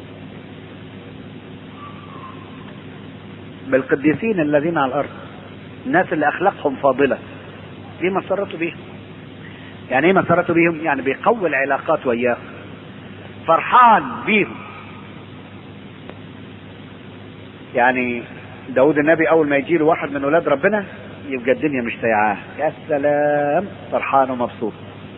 بالقديسين الذين على الارض الناس اللي اخلاقهم فاضله دي مسرته بيهم يعني ايه مسرته بيهم يعني بيقوي العلاقات وياهم فرحان بيهم يعني داود النبي اول ما يجي له واحد من اولاد ربنا يبقى الدنيا مش سايعاه يا سلام فرحان ومبسوط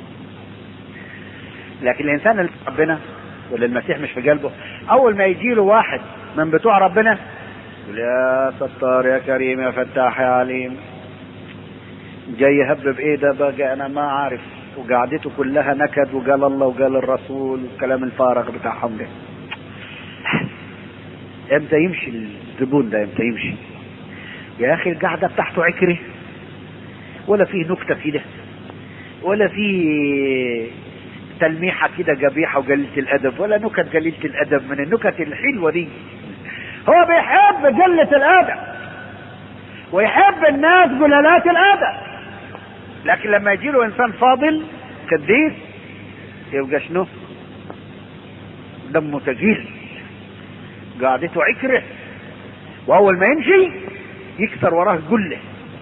لكن الانسان اللي ربنا واللي المسيح مش في قلبه اول ما يجي له واحد من بتوع ربنا يقول يا ستار يا كريم يا فتاح يا عليم جاي يهبب ايه ده بقى انا ما عارف وقعدته كلها نكد وقال الله وقال الرسول والكلام الفارغ بتاعهم ده امتى يمشي الزبون ده امتى يمشي يا اخي القعده بتاعته عكره ولا فيه نكته كده ولا فيه تلميحه كده قبيحه وقليله الادب ولا نكت قليله الادب من النكت الحلوه دي هو بيحب قله الادب ويحب الناس قلالات الادب لكن لما يجي له انسان فاضل قديس يبقى شنو دمه تقيل قعدته عكره واول ما يمشي يكسر وراه قله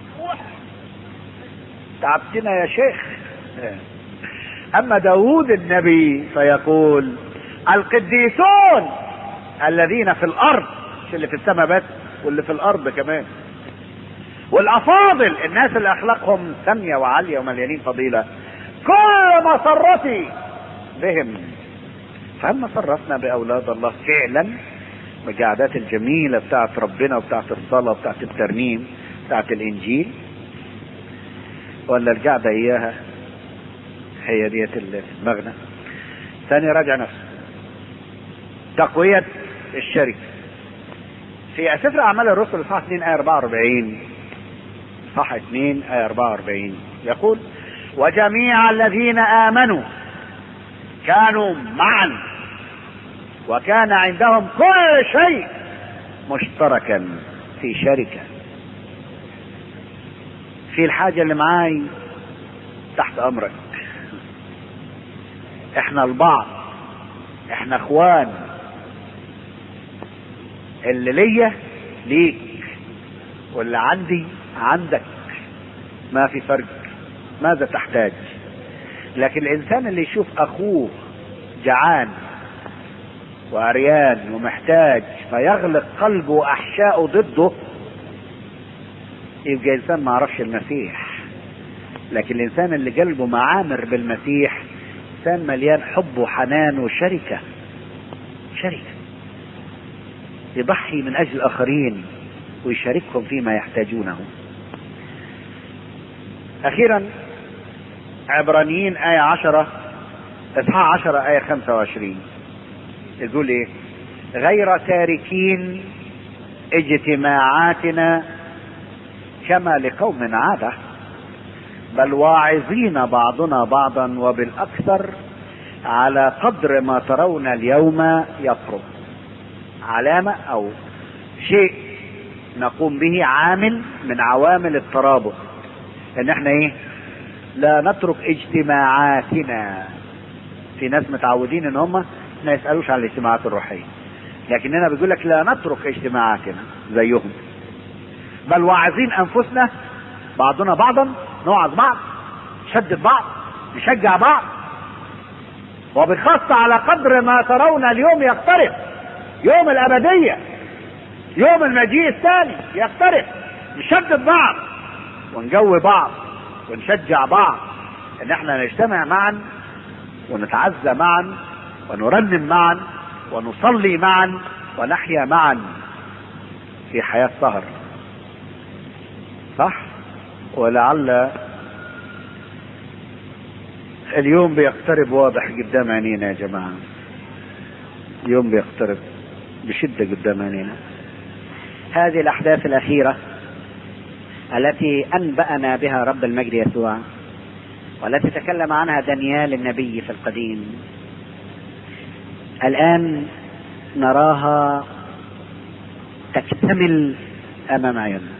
تعبتنا يا شيخ اما داود النبي فيقول القديسون الذين في الارض مش اللي في السماء بس واللي في الارض كمان والافاضل الناس اللي اخلاقهم ساميه وعاليه ومليانين فضيله كل مسرتي بهم فهل مسرتنا باولاد الله فعلا بالقعدات الجميله بتاعت ربنا وبتاعت الصلاه وبتاعت الترنيم بتاعت الانجيل ولا القعده اياها هي ديت اللي في دماغنا ثاني راجع نفسه تقويه الشركه في سفر اعمال الرسل اصحاح 2 ايه 44 صح 2 آية 44 يقول وجميع الذين آمنوا كانوا معا وكان عندهم كل شيء مشتركا في شركة في الحاجة اللي معاي تحت أمرك احنا البعض احنا اخوان اللي ليا ليك واللي عندي عندك ما في فرق ماذا تحتاج لكن الانسان اللي يشوف اخوه جعان وعريان ومحتاج فيغلق قلبه واحشائه ضده يبقى انسان ما عرفش المسيح لكن الانسان اللي قلبه معامر بالمسيح انسان مليان حب وحنان وشركه شركه يضحي من اجل الاخرين ويشاركهم فيما يحتاجونه اخيرا عبرانيين آية عشرة اصحاح عشرة آية خمسة وعشرين يقول ايه غير تاركين اجتماعاتنا كما لقوم عادة بل واعظين بعضنا بعضا وبالأكثر على قدر ما ترون اليوم يقرب علامة أو شيء نقوم به عامل من عوامل الترابط ان احنا ايه لا نترك اجتماعاتنا في ناس متعودين ان هم ما يسالوش عن الاجتماعات الروحيه لكننا بيقول لك لا نترك اجتماعاتنا زيهم بل واعظين انفسنا بعضنا بعضا نوعظ بعض نشدد بعض نشجع بعض وبالخاصة على قدر ما ترون اليوم يقترب يوم الأبدية يوم المجيء الثاني يقترب نشدد بعض ونجوي بعض ونشجع بعض ان احنا نجتمع معا ونتعزى معا ونرنم معا ونصلي معا ونحيا معا في حياة سهر صح ولعل اليوم بيقترب واضح قدام عينينا يا جماعة اليوم بيقترب بشدة قدام عينينا هذه الأحداث الأخيرة التي أنبأنا بها رب المجد يسوع والتي تكلم عنها دانيال النبي في القديم الآن نراها تكتمل أمام عيوننا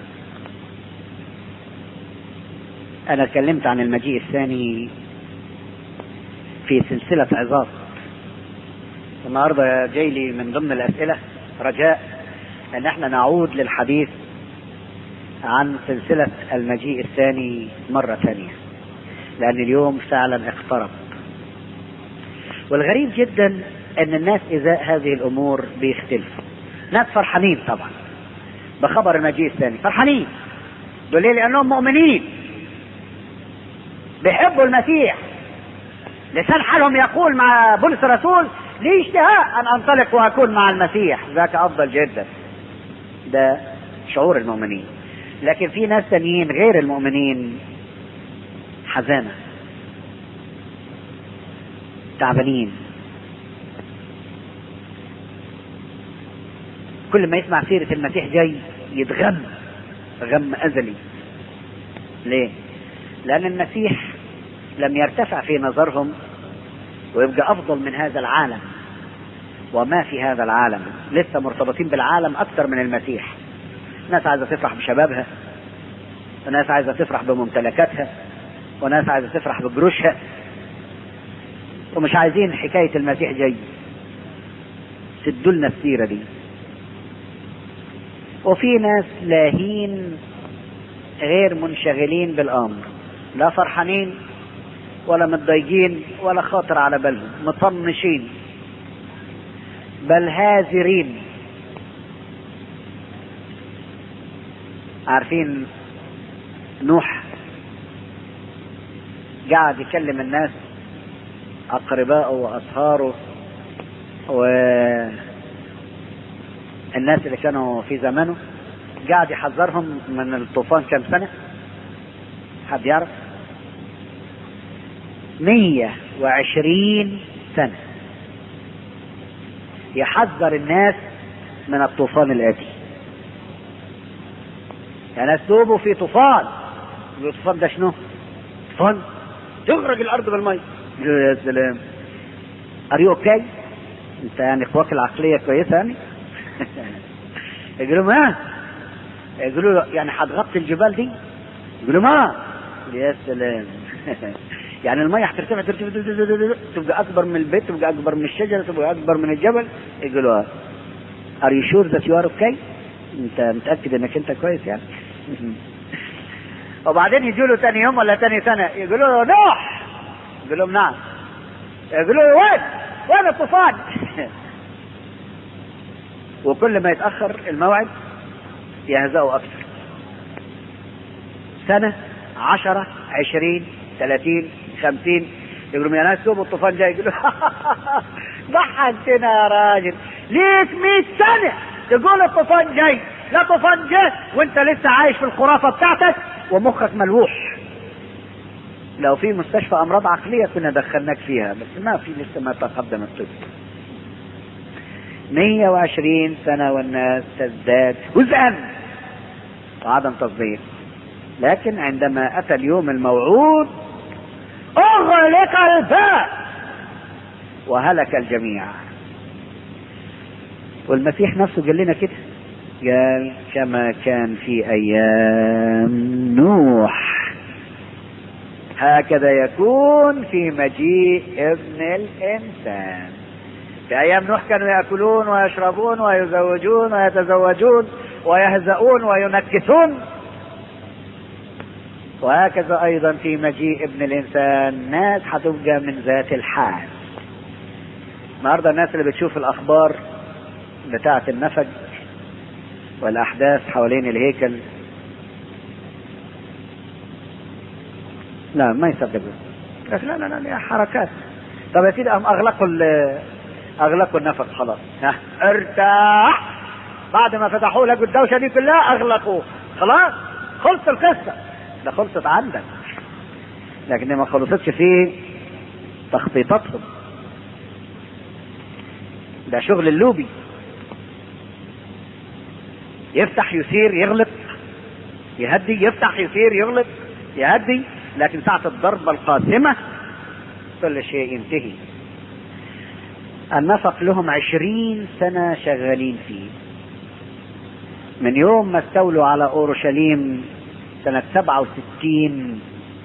أنا اتكلمت عن المجيء الثاني في سلسلة عظات النهارده جاي لي من ضمن الأسئلة رجاء أن احنا نعود للحديث عن سلسلة المجيء الثاني مرة ثانية لأن اليوم فعلا اقترب والغريب جدا أن الناس إزاء هذه الأمور بيختلفوا ناس فرحانين طبعا بخبر المجيء الثاني فرحانين دول ليه لأنهم مؤمنين بيحبوا المسيح لسان حالهم يقول مع بولس الرسول لي اشتهاء ان انطلق واكون مع المسيح ذاك افضل جدا ده شعور المؤمنين لكن في ناس تانيين غير المؤمنين حزانة تعبانين كل ما يسمع سيرة المسيح جاي يتغم غم أزلي ليه؟ لأن المسيح لم يرتفع في نظرهم ويبقى أفضل من هذا العالم وما في هذا العالم لسه مرتبطين بالعالم أكثر من المسيح ناس عايزة تفرح بشبابها وناس عايزة تفرح بممتلكاتها وناس عايزة تفرح بجروشها ومش عايزين حكاية المسيح جاي سدوا لنا السيرة دي وفي ناس لاهين غير منشغلين بالأمر لا فرحانين ولا متضايقين ولا خاطر على بالهم مطنشين بل هازرين عارفين نوح قاعد يكلم الناس أقربائه وأصهاره والناس اللي كانوا في زمانه قاعد يحذرهم من الطوفان كم سنة حد يعرف مية وعشرين سنة يحذر الناس من الطوفان الآتي يعني توبوا في طوفان الطوفان ده شنو؟ طوفان تغرق الأرض بالمية يا سلام ار يو اوكي؟ انت يعني اخواك العقلية كويسة يعني؟ يقولوا ما يقولوا له يعني هتغطي الجبال دي؟ يقولوا ما يا سلام يعني المية هترتفع ترتفع تبقى أكبر من البيت تبقى أكبر من الشجرة تبقى أكبر من الجبل يقولوا ار يو شور ذات يو ار اوكي؟ أنت متأكد إنك أنت كويس يعني؟ وبعدين يجوا له ثاني يوم ولا ثاني سنة يقولوا له نوح يقول لهم نعم يقولوا له وين؟ وين الطوفان؟ وكل ما يتأخر الموعد يهزأوا أكثر سنة عشرة عشرين ثلاثين خمسين يقولوا يا ناس توبوا الطوفان جاي يقولوا ضحكتنا يا راجل ليك 100 سنة تقول الطوفان جاي لا طوفان جه وانت لسه عايش في الخرافة بتاعتك ومخك ملوح لو في مستشفى امراض عقلية كنا دخلناك فيها بس ما في لسه ما تقدم الطب 120 سنة والناس تزداد وزن وعدم تصديق لكن عندما أتى اليوم الموعود أغلق الباب وهلك الجميع والمسيح نفسه قال لنا كده قال كما كان في أيام نوح هكذا يكون في مجيء ابن الإنسان في أيام نوح كانوا يأكلون ويشربون ويزوجون ويتزوجون ويهزؤون وينكسون وهكذا ايضا في مجيء ابن الانسان ناس هتبقى من ذات الحال النهارده الناس اللي بتشوف الاخبار بتاعه النفج والأحداث حوالين الهيكل لا ما يصدقوا لك لا لا لا لا حركات طب يا سيدي هم اغلقوا ال- اغلقوا النفق خلاص ها ارتاح بعد ما فتحوا لك الدوشه دي كلها اغلقوا خلاص خلص القصه ده خلصت عندك لكن ما خلصتش في تخطيطاتهم ده شغل اللوبي يفتح يثير يغلق يهدي يفتح يثير يغلق يهدي لكن ساعة الضربة القاسمة كل شيء ينتهي النفق لهم عشرين سنة شغالين فيه من يوم ما استولوا على أورشليم سنة سبعة وستين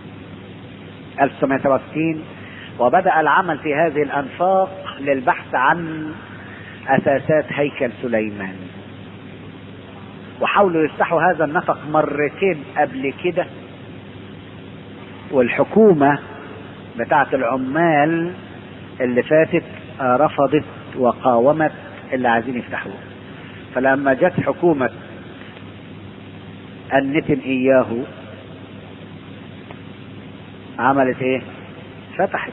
1967 وبدأ العمل في هذه الأنفاق للبحث عن أساسات هيكل سليمان وحاولوا يفتحوا هذا النفق مرتين قبل كده والحكومة بتاعة العمال اللي فاتت آه، رفضت وقاومت اللي عايزين يفتحوه فلما جت حكومة النتن إياه عملت ايه فتحت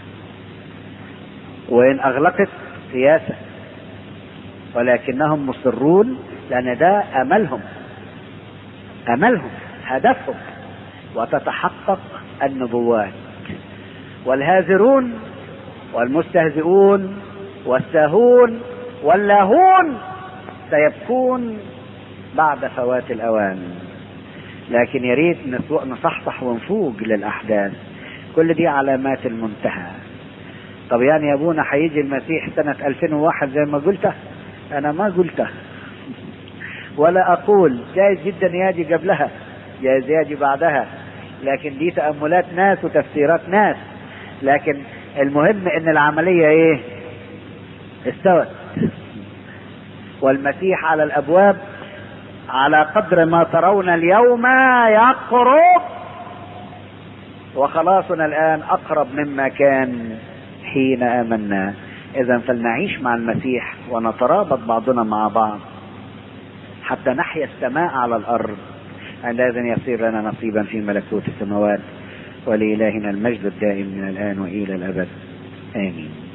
وإن أغلقت سياسة ولكنهم مصرون لأن ده أملهم أملهم هدفهم وتتحقق النبوات والهاذرون والمستهزئون والساهون واللاهون سيبكون بعد فوات الأوان لكن يا ريت نسو- نصحصح ونفوق للأحداث كل دي علامات المنتهى طب يعني يا ابونا هيجي المسيح سنة 2001 زي ما قلته أنا ما قلته ولا أقول جايز جدا يجي قبلها جايز يجي بعدها لكن دي تأملات ناس وتفسيرات ناس لكن المهم ان العملية ايه استوت والمسيح على الابواب على قدر ما ترون اليوم يقرب وخلاصنا الان اقرب مما كان حين امنا اذا فلنعيش مع المسيح ونترابط بعضنا مع بعض حتى نحيا السماء على الارض عندئذ يصير لنا نصيبا في ملكوت السماوات ولإلهنا المجد الدائم من الآن وإلى الأبد آمين